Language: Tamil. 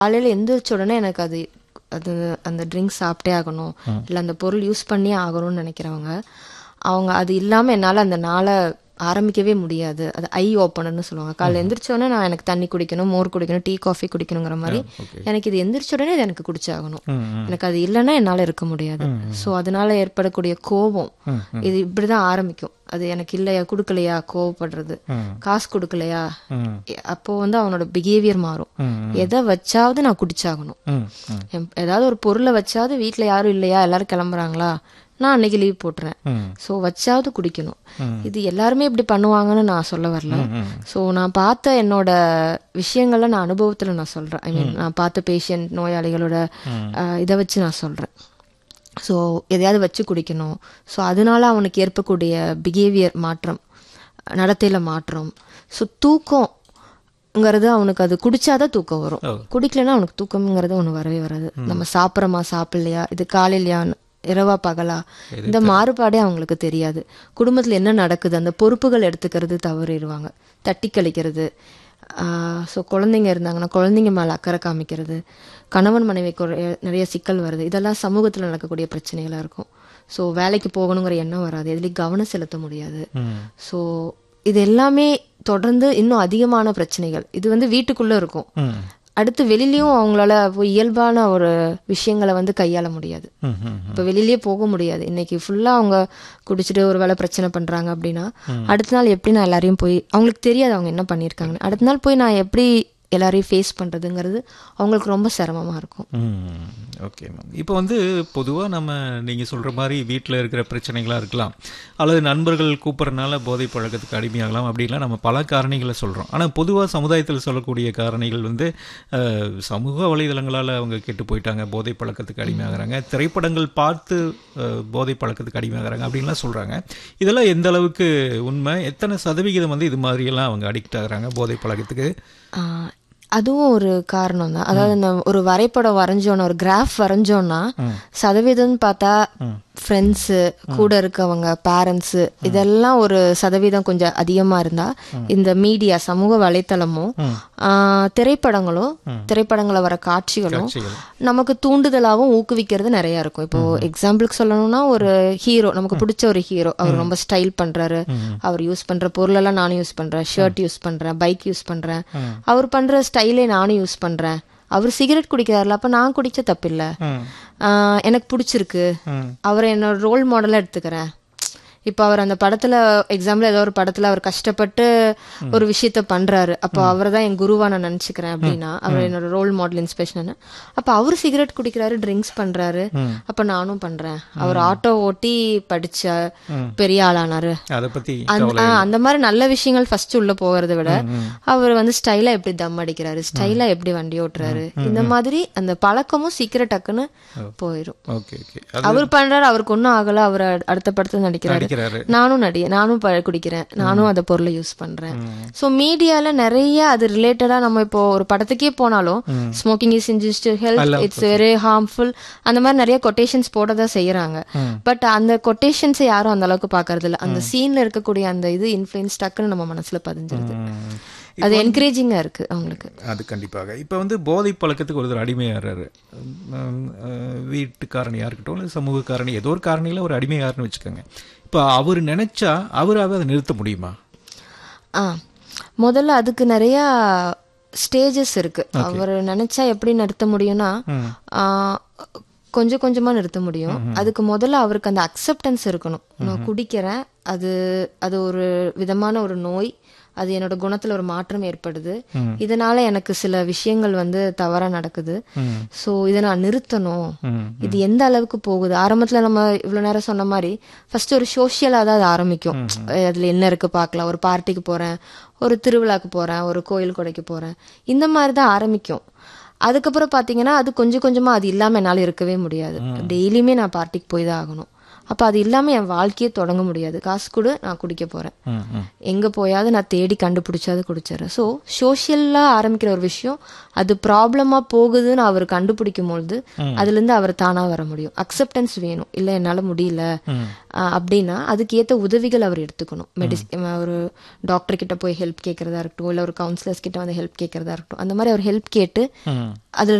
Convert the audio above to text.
காலையில் எந்திரிச்ச உடனே எனக்கு அது அது அந்த ட்ரிங்க்ஸ் சாப்பிட்டே ஆகணும் இல்லை அந்த பொருள் யூஸ் பண்ணியே ஆகணும்னு நினைக்கிறவங்க அவங்க அது இல்லாமல் என்னால் அந்த நாளை ஆரம்பிக்கவே முடியாது அது ஐ ஓப்பனர்னு சொல்லுவாங்க காலைல எந்திரிச்ச உடனே நான் எனக்கு தண்ணி குடிக்கணும் மோர் குடிக்கணும் டீ காஃபி குடிக்கணுங்கிற மாதிரி எனக்கு இது எந்திரிச்ச உடனே இது எனக்கு குடிச்சாகணும் எனக்கு அது இல்லைன்னா என்னால் இருக்க முடியாது ஸோ அதனால ஏற்படக்கூடிய கோபம் இது இப்படிதான் ஆரம்பிக்கும் அது எனக்கு இல்லையா கொடுக்கலையா கோவப்படுறது காசு கொடுக்கலையா அப்போ வந்து அவனோட பிஹேவியர் மாறும் எதை வச்சாவது நான் குடிச்சாகணும் ம் ம் எம்- ஏதாவது ஒரு பொருளை வச்சாவது வீட்ல யாரும் இல்லையா எல்லாரும் கிளம்புறாங்களா நான் அன்னைக்கு லீவ் போட்டுறேன் ஸோ வச்சாவது குடிக்கணும் இது எல்லாருமே இப்படி பண்ணுவாங்கன்னு நான் சொல்ல வரல ஸோ நான் பார்த்த என்னோட விஷயங்களை நான் அனுபவத்தில் நான் சொல்கிறேன் ஐ மீன் நான் பார்த்த பேஷண்ட் நோயாளிகளோட அஹ், இதை வச்சு நான் சொல்கிறேன் ஸோ எதையாவது வச்சு குடிக்கணும் ஸோ அதனால அவனுக்கு ஏற்படக்கூடிய பிஹேவியர் மாற்றம் நடத்தையில் மாற்றம் ஸோ தூக்கம்ங்கிறது அவனுக்கு அது குடிச்சாதான் தூக்கம் வரும் குடிக்கலைன்னா அவனுக்கு தூக்கம்ங்கிறது ஒன்று வரவே வராது நம்ம சாப்பிட்றோமா சாப்பிடலையா இது காலையிலையா இரவா பகலா இந்த மாறுபாடே அவங்களுக்கு தெரியாது குடும்பத்தில் என்ன நடக்குது அந்த பொறுப்புகள் எடுத்துக்கிறது தவறிடுவாங்க தட்டி கழிக்கிறது ஸோ குழந்தைங்க இருந்தாங்கன்னா குழந்தைங்க மேலே அக்கறை காமிக்கிறது கணவன் மனைவி நிறைய சிக்கல் வருது இதெல்லாம் சமூகத்தில் நடக்கக்கூடிய பிரச்சனைகளாக இருக்கும் ஸோ வேலைக்கு போகணுங்கிற எண்ணம் வராது எதுலேயும் கவனம் செலுத்த முடியாது ஸோ இது எல்லாமே தொடர்ந்து இன்னும் அதிகமான பிரச்சனைகள் இது வந்து வீட்டுக்குள்ள இருக்கும் அடுத்து வெளியிலயும் அவங்களால போய் இயல்பான ஒரு விஷயங்களை வந்து கையாள முடியாது ம் ம் இப்ப வெளியிலயே போக முடியாது இன்னைக்கு ஃபுல்லா அவங்க குடிச்சிட்டு ஒரு வேளை பிரச்சனை பண்றாங்க அப்படின்னா அடுத்த நாள் எப்படி நான் எல்லாரையும் போய் அவங்களுக்கு தெரியாது அவங்க என்ன பண்ணியிருக்காங்கன்னு அடுத்த நாள் போய் நான் எப்படி எல்லாரையும் ஃபேஸ் பண்றதுங்கிறது அவங்களுக்கு ரொம்ப சிரமமா இருக்கும் ம் ஓகே மேம் இப்போ வந்து பொதுவாக நம்ம நீங்கள் சொல்கிற மாதிரி வீட்டில் இருக்கிற பிரச்சனைகளாக இருக்கலாம் அல்லது நண்பர்கள் கூப்பிட்றனால போதை பழக்கத்துக்கு அடிமையாகலாம் அப்படிலாம் நம்ம பல காரணிகளை சொல்கிறோம் ஆனால் பொதுவாக சமுதாயத்தில் சொல்லக்கூடிய காரணிகள் வந்து அஹ், சமூக வலைதளங்களால் அவங்க கெட்டு போயிட்டாங்க போதை பழக்கத்துக்கு அடிமையாகிறாங்க திரைப்படங்கள் பார்த்து அஹ், போதை பழக்கத்துக்கு அடிமையாகிறாங்க அப்படின்லாம் சொல்கிறாங்க இதெல்லாம் எந்த அளவுக்கு உண்மை எத்தனை சதவிகிதம் வந்து இது மாதிரியெல்லாம் அவங்க அடிக்ட் ஆகுறாங்க போதை பழக்கத்துக்கு ஆஹ் அதுவும் ஒரு காரணம் தான் அதாவது இந்த ஒரு வரைபடம் வரைஞ்சோன்னா ஒரு கிராஃப் வரைஞ்சோன்னா சதவீதம்னு பார்த்தா ஃப்ரெண்ட்ஸு கூட இருக்கவங்க பேரண்ட்ஸு இதெல்லாம் ஒரு சதவீதம் கொஞ்சம் அதிகமா இருந்தா இந்த மீடியா சமூக வலைத்தளமும் ஆஹ் திரைப்படங்களும் திரைப்படங்களை வர காட்சிகளும் காட்சிகள். நமக்கு தூண்டுதலாகவும் ஊக்குவிக்கிறது நிறைய இருக்கும் இப்போ எக்ஸாம்பிளுக்கு சொல்லணும்னா ஒரு ஹீரோ நமக்கு பிடிச்ச ஒரு ஹீரோ அவர் ரொம்ப ஸ்டைல் பண்றாரு அவர் யூஸ் பண்ற பொருளெல்லாம் நானும் யூஸ் பண்றேன் ஷர்ட் யூஸ் பண்றேன் பைக் யூஸ் பண்றேன் அவர் பண்ற ஸ்டைலே நானும் யூஸ் பண்றேன் அவர் சிகரெட் குடிக்கிறாருல அப்ப நான் குடிச்ச தப்பில்ல ஆஹ் எனக்கு பிடிச்சிருக்கு அவரை என்னோட ரோல் மாடலா எடுத்துக்கிறேன் இப்போ அவர் அந்த படத்துல எக்ஸாம்பிள் ஏதோ ஒரு படத்துல அவர் கஷ்டப்பட்டு ஒரு விஷயத்த பண்றாரு அப்போ அவரை தான் என் குருவா நான் நினைச்சுக்கிறேன் அப்படின்னா அவர் என்னோட ரோல் மாடல் இன்ஸ்பிரேஷன் அப்ப அவர் சிகரெட் குடிக்கிறாரு ட்ரிங்க்ஸ் பண்றாரு அப்ப நானும் பண்றேன் அவர் ஆட்டோ ஓட்டி படிச்ச பெரிய ஆளானாரு அதை பற்றி அந்த ஆ, அந்த மாதிரி நல்ல விஷயங்கள் ஃபர்ஸ்ட் உள்ள போகிறத விட அவர் வந்து ஸ்டைலா எப்படி தம் அடிக்கிறாரு ஸ்டைலா எப்படி வண்டி ஓட்டுறாரு இந்த மாதிரி அந்த பழக்கமும் சீக்கிரம் டக்குன்னு போயிடும் ஓகே ஓகே அவர் பண்றாரு அவருக்கு ஒன்றும் ஆகல அவர் அடு- அடுத்த படத்துல நடிக்கிறாரு அடிக்கிறாரு நானும் நடி நானும் ப- குடிக்கிறேன் நானும் அந்த பொருளை யூஸ் பண்றேன் சோ மீடியால நிறைய அது ரிலேட்டடா நம்ம இப்போ ஒரு படத்துக்கே போனாலும் smoking is injurious health it's very harmful அந்த மாதிரி நிறைய கொட்டேஷன்ஸ் போடதான் செய்யறாங்க பட் அந்த கொட்டேஷன்ஸை யாரும் அந்த அளவுக்கு பாக்குறது இல்ல அந்த சீன்ல இருக்கக்கூடிய அந்த இது இன்ஃபுளுன்ஸ் டக்குன்னு நம்ம மனசுல பதிஞ்சிருது ம். அது என்கரேஜிங்கா இருக்கு அவங்களுக்கு அது கண்டிப்பாக இப்போ வந்து போதை பழக்கத்துக்கு ஒருத்தர் அடிமையாகிறாரு உம், அஹ், வீட்டு காரணியாக இருக்கட்டும் இல்லை சமூக காரணி ஏதோ ஒரு காரணியில் ஒரு அடிமையாருன்னு வச்சுக்கோங்க இப்போ அவர் நினைச்சா அவராக அதை நிறுத்த முடியுமா ஆ முதல்ல அதுக்கு நிறைய ஸ்டேஜஸ் இருக்கு அவர் நினைச்சா எப்படி நிறுத்த முடியும்னா ஆ, கொஞ்சம் கொஞ்சமா நிறுத்த முடியும் அதுக்கு முதல்ல அவருக்கு அந்த அக்செப்டன்ஸ் இருக்கணும் நான் குடிக்கிறேன் அது அது ஒரு விதமான ஒரு நோய் அது என்னோட குணத்துல ஒரு மாற்றம் ஏற்படுது இதனால எனக்கு சில விஷயங்கள் வந்து தவறா நடக்குது சோ இதை நான் நிறுத்தணும் இது எந்த அளவுக்கு போகுது ஆரம்பத்துல நம்ம இவ்வளவு நேரம் சொன்ன மாதிரி ஃபர்ஸ்ட் ஒரு சோஷியலா தான் அது ஆரம்பிக்கும் அஹ் அதுல என்ன இருக்கு பார்க்கலாம் ஒரு பார்ட்டிக்கு போறேன் ஒரு திருவிழாக்கு போறேன் ஒரு கோயில் கொடைக்கு போறேன் இந்த மாதிரி தான் ஆரம்பிக்கும் அதுக்கப்புறம் பாத்தீங்கன்னா அது கொஞ்சம் கொஞ்சமா அது இல்லாம என்னால இருக்கவே முடியாது டெய்லியுமே நான் பார்ட்டிக்கு போய் தான் ஆகணும் அப்போ அது இல்லாமல் என் வாழ்க்கையே தொடங்க முடியாது காசு கொடு நான் குடிக்க போகிறேன் ம் ம் எங்கே போயாவது நான் தேடி கண்டுபிடிச்சாது குடிச்சிடுறேன் ஸோ சோஷியலாக ஆரம்பிக்கிற ஒரு விஷயம் அது ப்ராப்ளமாக போகுதுன்னு அவர் கண்டுபிடிக்கும் பொழுது அதுலேருந்து அவர் தானாக வர முடியும் அக்செப்டன்ஸ் வேணும் இல்லை என்னால் முடியல ஆஹ் அப்படின்னா அதுக்கேற்ற உதவிகள் அவர் எடுத்துக்கணும் மெடிசி ஒரு டாக்டர் கிட்ட போய் ஹெல்ப் கேட்கறதா இருக்கட்டும் இல்லை ஒரு கவுன்சிலர்ஸ் கிட்ட வந்து ஹெல்ப் கேட்கறதா இருக்கட்டும் அந்த மாதிரி அவர் ஹெல்ப் கேட்டு ம் அது